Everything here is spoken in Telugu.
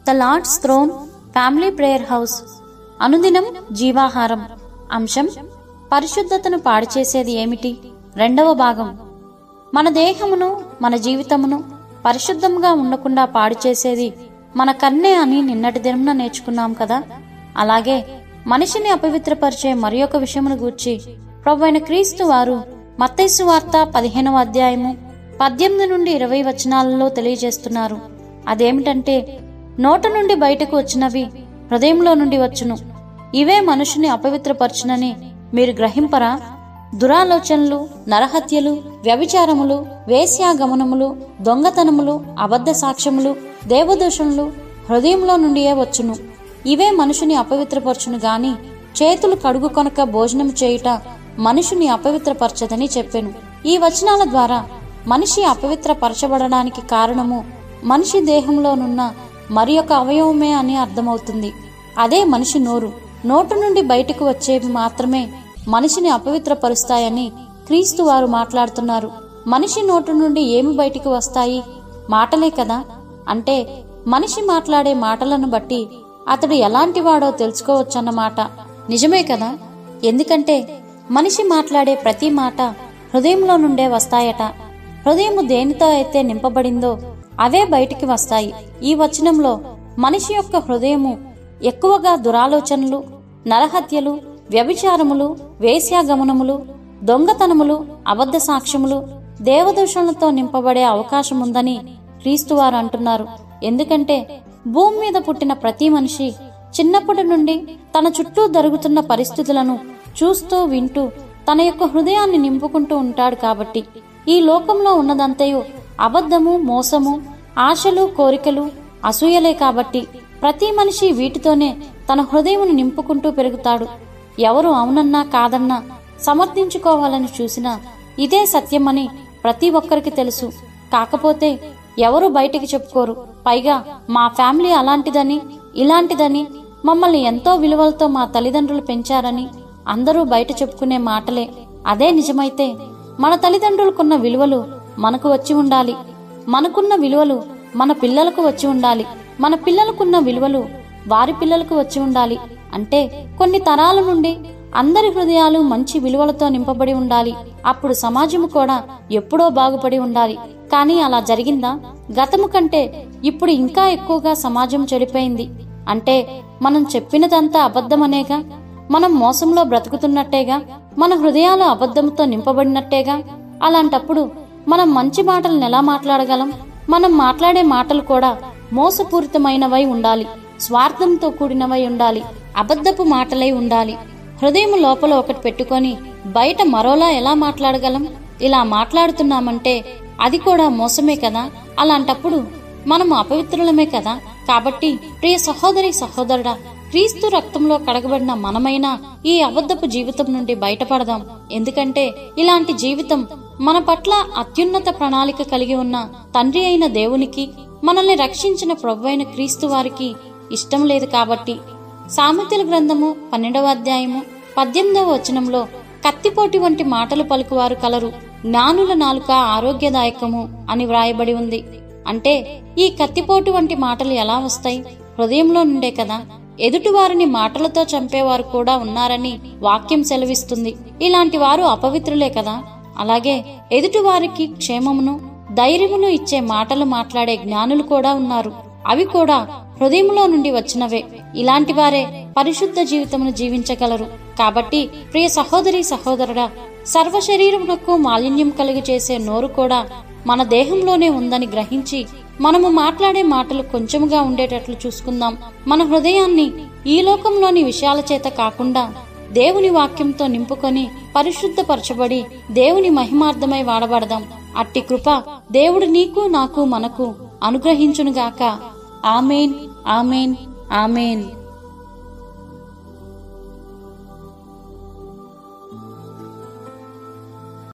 the lord's throne family prayer house అనుదినం జీవాహారం అంశం పరిశుద్ధతను పాడు చేసేది ఏమిటి రెండవ భాగం మన దేహమును మన జీవితమును పరిశుద్ధంగా ఉండకుండా పాడు చేసేది మన కన్నే అని నిన్నటి దినమున నేర్చుకున్నాం కదా అలాగే మనిషిని అపవిత్రపరిచే మరి ఒక విషయమును గూర్చి ప్రభు అయిన క్రీస్తు వారు మత్తైసు వార్త పదిహేనవ అధ్యాయము పద్దెనిమిది నుండి ఇరవై వచనాలలో తెలియజేస్తున్నారు అదేమిటంటే నోట నుండి బయటకు వచ్చినవి హృదయంలో నుండి వచ్చును ఇవే మనుషుని అపవిత్రపరచునని మీరు గ్రహింపరా దురాలోచనలు నరహత్యలు వ్యభిచారములు వేశ్యాగమనములు దొంగతనములు అబద్ధ సాక్ష్యములు దేవదూషణలు హృదయంలో నుండియే వచ్చును ఇవే మనుషుని అపవిత్రపరచును గాని చేతులు కడుగు కొనక భోజనం చేయుట మనుషుని అపవిత్రపరచదని చెప్పెను ఈ వచనాల ద్వారా మనిషి అపవిత్రపరచబడడానికి కారణము మనిషి దేహంలోనున్న మరి ఒక అవయవమే అని అర్థమవుతుంది అదే మనిషి నోరు నోటు నుండి బయటకు వచ్చేవి మాత్రమే మనిషిని అపవిత్రపరుస్తాయని క్రీస్తు వారు మాట్లాడుతున్నారు మనిషి నోటు నుండి ఏమి బయటికి వస్తాయి మాటలే కదా అంటే మనిషి మాట్లాడే మాటలను బట్టి అతడు ఎలాంటివాడో తెలుసుకోవచ్చన్నమాట నిజమే కదా ఎందుకంటే మనిషి మాట్లాడే ప్రతి మాట హృదయంలో నుండే వస్తాయట హృదయము దేనితో అయితే నింపబడిందో అవే బయటికి వస్తాయి ఈ వచనంలో మనిషి యొక్క హృదయము ఎక్కువగా దురాలోచనలు నరహత్యలు వ్యభిచారములు వేశ్యాగమనములు దొంగతనములు అబద్ధ సాక్ష్యములు దేవదూషణలతో నింపబడే అవకాశం ఉందని క్రీస్తువారు అంటున్నారు ఎందుకంటే భూమి మీద పుట్టిన ప్రతి మనిషి చిన్నప్పటి నుండి తన చుట్టూ జరుగుతున్న పరిస్థితులను చూస్తూ వింటూ తన యొక్క హృదయాన్ని నింపుకుంటూ ఉంటాడు కాబట్టి ఈ లోకంలో ఉన్నదంతయు అబద్ధము మోసము ఆశలు కోరికలు అసూయలే కాబట్టి ప్రతి మనిషి వీటితోనే తన హృదయమును నింపుకుంటూ పెరుగుతాడు ఎవరు అవునన్నా కాదన్నా సమర్థించుకోవాలని చూసినా ఇదే సత్యమని ప్రతి ఒక్కరికి తెలుసు కాకపోతే ఎవరు బయటికి చెప్పుకోరు పైగా మా ఫ్యామిలీ అలాంటిదని ఇలాంటిదని మమ్మల్ని ఎంతో విలువలతో మా తల్లిదండ్రులు పెంచారని అందరూ బయట చెప్పుకునే మాటలే అదే నిజమైతే మన తల్లిదండ్రులకున్న విలువలు మనకు వచ్చి ఉండాలి మనకున్న విలువలు మన పిల్లలకు వచ్చి ఉండాలి మన పిల్లలకున్న విలువలు వారి పిల్లలకు వచ్చి ఉండాలి అంటే కొన్ని తరాల నుండి అందరి హృదయాలు మంచి విలువలతో నింపబడి ఉండాలి అప్పుడు సమాజము కూడా ఎప్పుడో బాగుపడి ఉండాలి కానీ అలా జరిగిందా గతము కంటే ఇప్పుడు ఇంకా ఎక్కువగా సమాజం చెడిపోయింది అంటే మనం చెప్పినదంతా అబద్ధమనేగా మనం మోసంలో బ్రతుకుతున్నట్టేగా మన హృదయాలు అబద్ధంతో నింపబడినట్టేగా అలాంటప్పుడు మనం మంచి మాటలను ఎలా మాట్లాడగలం మనం మాట్లాడే మాటలు కూడా మోసపూరితమైనవై ఉండాలి స్వార్థంతో కూడినవై ఉండాలి అబద్ధపు మాటలై ఉండాలి హృదయం లోపల ఒకటి పెట్టుకొని బయట మరోలా ఎలా మాట్లాడగలం ఇలా మాట్లాడుతున్నామంటే అది కూడా మోసమే కదా అలాంటప్పుడు మనం అపవిత్రులమే కదా కాబట్టి ప్రియ సహోదరి సహోదరుడా క్రీస్తు రక్తంలో కడగబడిన మనమైనా ఈ అబద్ధపు జీవితం నుండి బయటపడదాం ఎందుకంటే ఇలాంటి జీవితం మన పట్ల అత్యున్నత ప్రణాళిక కలిగి ఉన్న తండ్రి అయిన దేవునికి మనల్ని రక్షించిన ప్రభు అయిన క్రీస్తు వారికి ఇష్టం లేదు కాబట్టి సామెతల గ్రంథము పన్నెండవ అధ్యాయము పద్దెనిమిదవ వచనంలో కత్తిపోటి వంటి మాటలు పలుకువారు కలరు జ్ఞానుల నాలుక ఆరోగ్యదాయకము అని వ్రాయబడి ఉంది అంటే ఈ కత్తిపోటు వంటి మాటలు ఎలా వస్తాయి హృదయంలో నుండే కదా ఎదుటివారిని మాటలతో చంపేవారు కూడా ఉన్నారని వాక్యం సెలవిస్తుంది ఇలాంటి వారు అపవిత్రులే కదా అలాగే ఎదుటివారికి క్షేమమును ధైర్యమును ఇచ్చే మాటలు మాట్లాడే జ్ఞానులు కూడా ఉన్నారు అవి కూడా హృదయంలో నుండి వచ్చినవే ఇలాంటి వారే పరిశుద్ధ జీవితమును జీవించగలరు కాబట్టి ప్రియ సహోదరి సహోదరుడా సర్వ శరీరమునకు మాలిన్యం కలుగు చేసే నోరు కూడా మన దేహంలోనే ఉందని గ్రహించి మనము మాట్లాడే మాటలు కొంచెముగా ఉండేటట్లు చూసుకుందాం మన హృదయాన్ని ఈ లోకంలోని విషయాల చేత కాకుండా దేవుని వాక్యంతో నింపుకొని పరిశుద్ధపరచబడి దేవుని మహిమార్థమై వాడబడదాం అట్టి కృప దేవుడు నీకు నాకు మనకు అనుగ్రహించునుగాక ఆమెన్ ఆమెన్ ఆమెన్